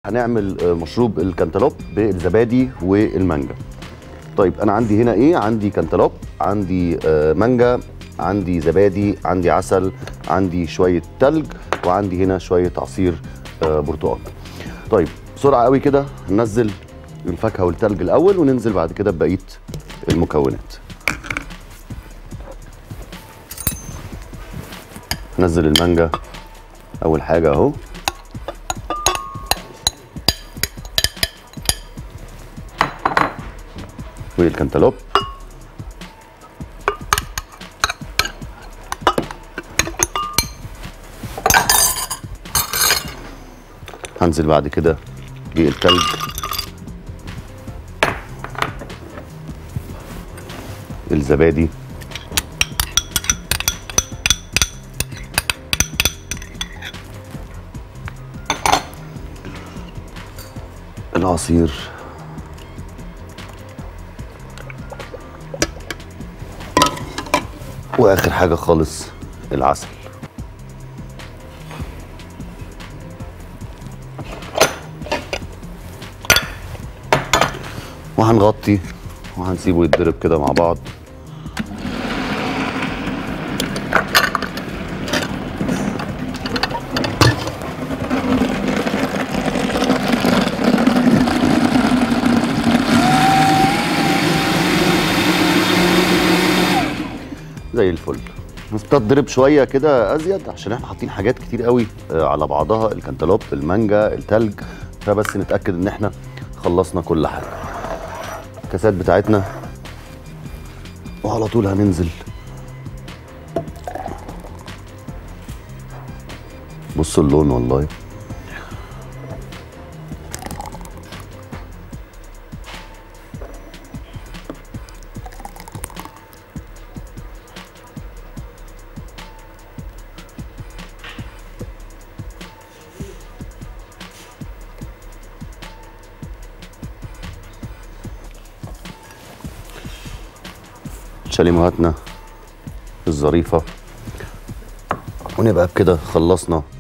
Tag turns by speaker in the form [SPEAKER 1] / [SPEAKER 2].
[SPEAKER 1] هنعمل آه، مشروب الكنتالوب بالزبادي والمانجا طيب انا عندي هنا ايه عندي كنتالوب عندي آه، مانجا عندي زبادي عندي عسل عندي شويه تلج وعندي هنا شويه عصير آه، برتقال طيب بسرعه قوي كده ننزل الفاكهه والتلج الاول وننزل بعد كده ببقيه المكونات نزل المانجا اول حاجه اهو والكنتالوب هنزل بعد كده بالتلج الزبادي العصير واخر حاجه خالص العسل وهنغطي وهنسيبه يتضرب كده مع بعض زي الفل تضرب شويه كده ازيد عشان احنا حاطين حاجات كتير قوي آه، على بعضها الكنتالوب المانجا التلج فبس نتاكد ان احنا خلصنا كل حاجه الكاسات بتاعتنا وعلى طول هننزل بصوا اللون والله شاليموهاتنا الظريفة ونبقى بكده خلصنا